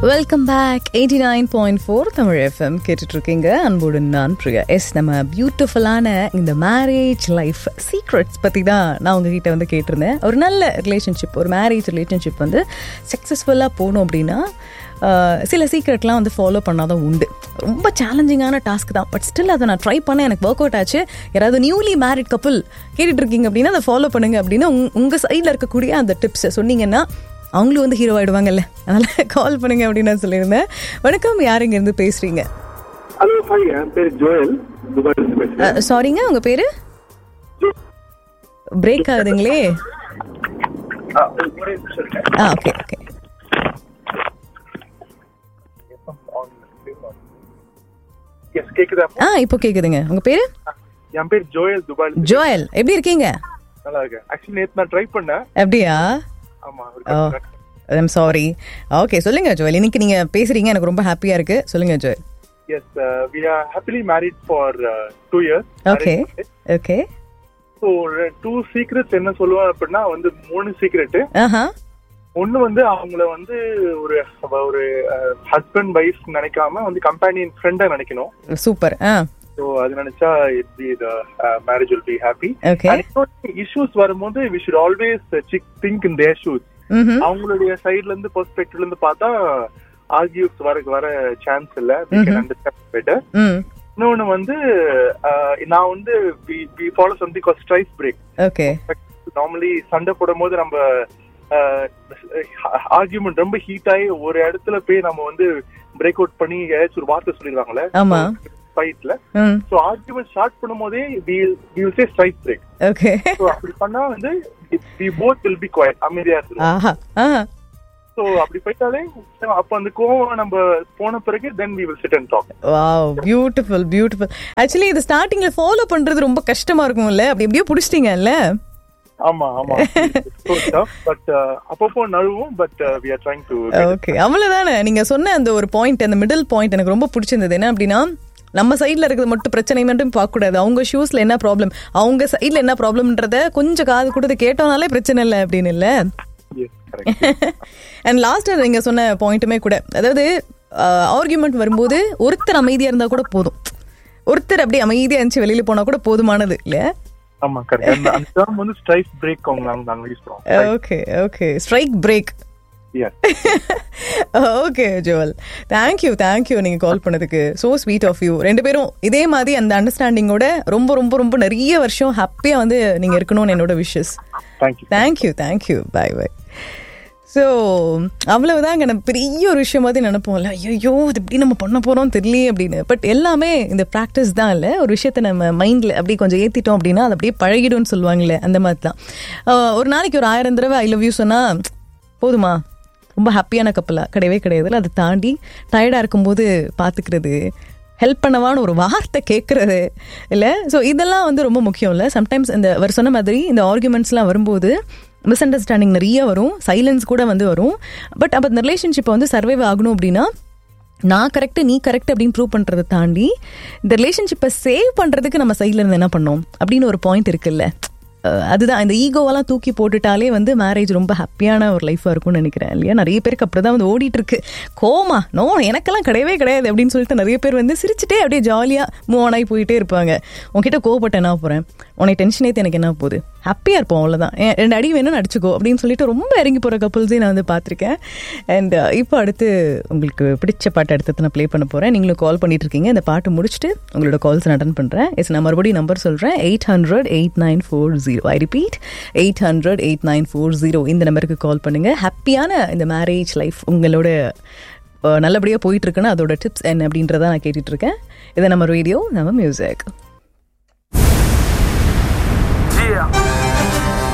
Welcome back eighty nine point four Tamil FM கேட்டுட்டு இருக்கீங்க அன்போடு நான் பிரியா எஸ் நம்ம பியூட்டிஃபுல்லான இந்த மேரேஜ் லைஃப் சீக்ரெட்ஸ் பற்றி தான் நான் உங்ககிட்ட வந்து கேட்டிருந்தேன் ஒரு நல்ல ரிலேஷன்ஷிப் ஒரு மேரேஜ் ரிலேஷன்ஷிப் வந்து சக்ஸஸ்ஃபுல்லாக போகணும் அப்படின்னா ஆஹ், சில சீக்ரெட்லாம் வந்து ஃபாலோ பண்ணாதான் உண்டு ரொம்ப சேலஞ்சிங்கான டாஸ்க் தான் பட் ஸ்டில் அதை நான் ட்ரை பண்ணேன் எனக்கு ஒர்க் அவுட் ஆச்சு யாராவது நியூலி மேரிட் கப்புள் கேட்டுட்டு இருக்கீங்க அப்படின்னா அதை ஃபாலோ பண்ணுங்க அப்படின்னா உங்க- உங்க சைடில் இருக்கக்கூடிய அந்த டிப்ஸ் சொன்னீங்கன்னா அவங்களும் வந்து ஹீரோ ஆயிடுவாங்கல்ல அதனால கால் பண்ணுங்க அப்படின்னு நான் சொல்லியிருந்தேன் வணக்கம் யார் இங்க இருந்து பேசுறீங்க ஹலோ ஹாய் என் பேர் ஜோயல் துபாயில இருந்து பேசுறேன் சாரிங்க உங்க பேரு பிரேக் ஆகுதுங்களே ஆ, ஒரே நிமிஷம் இருங்க. ஆ ஓகே ஓகே Yes, கேக்குதா ஆ இப்போ கேக்குதுங்க உங்க பேரு என் பேர் ஜோயல் துபாயில இருந்து ஜோயல் எப்படி இருக்கீங்க நல்லா இருக்கேன் ஆக்சுவலி நேத்து நான் ட்ரை பண்ணேன் அப்படியா ஆமா ஒரு ஓ கொஞ்ச நேரம். ஐம் சாரி ஓகே சொல்லுங்க ஜோயல் இன்னைக்கு நீங்க பேசுறீங்க எனக்கு ரொம்ப ஹாப்பியா இருக்கு சொல்லுங்க Joel Yes, uh, we are happily married for uh, two years. Okay okay So, ஒரு two secrets என்ன சொல்லுவேன் அப்படின்னா வந்து மூணு சீக்ரெட் ஆஹா ஒண்ணு வந்து அவங்கள வந்து ஒரு ஒரு ஹஸ்பண்ட் வைஃப் நினைக்காம வந்து கம்பேனியன் ஃப்ரெண்டா நினைக்கணும் சூப்பர் ஆ ஸோ அது நினைச்சா it be the marriage will be happy okay issues வரும்போது we should always think in their shoes hmm அவங்களுடைய சைடுல இருந்து பெர்ஸ்பெக்டிவ்ல இருந்து பார்த்தா ஆர்கியூஸ் வர வர சான்ஸ் இல்ல we can understand better ம் இன்னொன்னு வந்து uh, நான் வந்து we follow something call strike break okay normally சண்டை போடும் போது நம்ம ஆர்கியூமெண்ட் ரொம்ப ஹீட் ஆகி ஒரு இடத்துல போய் நம்ம வந்து பிரேக் அவுட் பண்ணி ஏதாச்சும் ஒரு வார்த்தை சொல்லிடுவாங்கல்ல ஆமா. ஃபைட்ல ம் சோ ஆர்கியூமெண்ட் ஸ்டார்ட் பண்ணும்போதே we will say strike break okay so அப்படி பண்ணா வந்து we both will be quiet அமைதியா இருக்கும் ஆஹா ஆஹா சோ அப்படி போயிட்டாலே அப்ப அந்த கோவம் நம்ம போன பிறகு then we will sit and talk wow beautiful beautiful actually இது ஸ்டார்டிங்ல ஃபாலோ பண்றது ரொம்ப கஷ்டமா இருக்கும்ல அப்படி எப்படியோ புடிச்சிட்டீங்கல்ல ஆமா ஆமா பட் அப்பப்போ நழுவும் but we are trying to okay அவ்வளவுதானே நீங்க சொன்ன அந்த ஒரு பாயிண்ட் அந்த மிடில் பாயிண்ட் எனக்கு ரொம்ப பிடிச்சிருந்தது என்ன அப்படின்னா நம்ம சைடுல இருக்கிறது மட்டும் பிரச்சனை மட்டும் பார்க்க கூடாது அவங்க ஷூஸ்ல என்ன ப்ராப்ளம் அவங்க சைடுல என்ன ப்ராப்ளம்ன்றத கொஞ்சம் காது கொடுத்து கேட்டோம்னாலே பிரச்சனை இல்லை அப்படின்னு இல்ல அண்ட் லாஸ்ட் நீங்க சொன்ன பாயிண்ட்டுமே கூட அதாவது ஆர்குமெண்ட் வரும்போது ஒருத்தர் அமைதியா இருந்தா கூட போதும் ஒருத்தர் அப்படியே அமைதியா இருந்துச்சு வெளியில போனா கூட போதுமானது இல்லையா ஆமா கரெக்ட் அந்த அந்த term வந்து ஸ்ட்ரைக் பிரேக் அவங்க நாங்க நாங்க யூஸ் பண்ணுவோம் okay okay strike break Yes. Okay Joel thank you thank you நீங்க கால் பண்ணதுக்கு ஸோ ஸ்வீட் ஆஃப் யூ ரெண்டு பேரும் இதே மாதிரி அந்த அண்டர்ஸ்டாண்டிங்கோட ரொம்ப ரொம்ப ரொம்ப நிறைய வருஷம் ஹாப்பியா வந்து நீங்க இருக்கணும்னு என்னோட wishes Thank you. Thank you thank you bye bye so அவ்வளவுதாங்க நம்ம பெரிய ஒரு விஷயம் மாதிரி நினைப்போம்ல ஐயோ இது எப்படி நம்ம பண்ண போறோம் தெரியலையே அப்படின்னு பட் எல்லாமே இந்த ப்ராக்டிஸ் தான் இல்லை ஒரு விஷயத்த நம்ம மைண்ட்ல அப்படியே கொஞ்சம் ஏத்திட்டோம் அப்படின்னா அது அப்படியே பழகிடும்னு சொல்லுவாங்களே அந்த மாதிரி தான் ஆஹ் ஒரு நாளைக்கு ஒரு ஆயிரம் தடவை ஐ லவ் யூ சொன்னா போதுமா ரொம்ப ஹாப்பியான கப்பலா கிடையவே கிடையாதுல அதை தாண்டி டயர்டாக இருக்கும்போது பார்த்துக்கிறது ஹெல்ப் பண்ணவான்னு ஒரு வார்த்தை கேட்கறது இல்லை ஸோ இதெல்லாம் வந்து ரொம்ப முக்கியம் இல்லை சம்டைம்ஸ் இந்த அவர் சொன்ன மாதிரி இந்த ஆர்குமெண்ட்ஸ்லாம் வரும்போது மிஸ் அண்டர்ஸ்டாண்டிங் நிறைய வரும் சைலன்ஸ் கூட வந்து வரும் பட் அப்போ இந்த ரிலேஷன்ஷிப்பை வந்து சர்வைவ் ஆகணும் அப்படின்னா நான் கரெக்ட் நீ கரெக்ட் அப்படின்னு ப்ரூவ் பண்றதை தாண்டி இந்த ரிலேஷன்ஷிப்பை சேவ் பண்றதுக்கு நம்ம சைட்ல இருந்து என்ன பண்ணோம் அப்படின்னு ஒரு பாயிண்ட் இருக்குல்ல அஹ் அதுதான் இந்த ஈகோவெல்லாம் தூக்கி போட்டுட்டாலே வந்து மேரேஜ் ரொம்ப ஹாப்பியான ஒரு லைஃபாக இருக்கும்னு நினைக்கிறேன் இல்லையா நிறைய பேருக்கு அப்படிதான் வந்து ஓடிட்டு இருக்கு கோமா நோ எனக்கெல்லாம் கிடையவே கிடையாது அப்படின்னு சொல்லிட்டு நிறைய பேர் வந்து சிரிச்சுட்டே அப்படியே ஜாலியாக மூவ் ஆன் ஆகி போயிட்டே இருப்பாங்க உன்கிட்ட கோவப்பட்ட என்ன போகிறேன் உனக்கு டென்ஷன் ஏற்று எனக்கு என்ன போகுது ஹாப்பியாக இருப்போம் அவ்வளோதான் ஏன் ரெண்டு அடி வேணும்னு அடிச்சுக்கோ அப்படின்னு சொல்லிட்டு ரொம்ப இறங்கி போகிற கப்புள்ஸே நான் வந்து பார்த்துருக்கேன் அண்ட் இப்போ அடுத்து உங்களுக்கு பிடிச்ச பாட்டு அடுத்தது நான் ப்ளே பண்ண போகிறேன் நீங்களும் கால் பண்ணிட்டு இருக்கீங்க இந்த பாட்டு முடிச்சுட்டு உங்களோட கால்ஸ் நான் அட்டன் பண்ணுறேன் எஸ் நான் மறுபடியும் நம்பர் சொல்கிறேன் eight hundred eight nine four zero I repeat eight hundred eight nine four zero இந்த நம்பருக்கு கால் பண்ணுங்கள் ஹாப்பியான இந்த மேரேஜ் லைஃப் உங்களோட அஹ், நல்லபடியா போயிட்டு இருக்குன்னா அதோட டிப்ஸ் என்ன அப்படின்றத நான் கேட்டுட்டு இருக்கேன் இதை நம்ம ரேடியோ நம்ம மியூசிக் Yeah.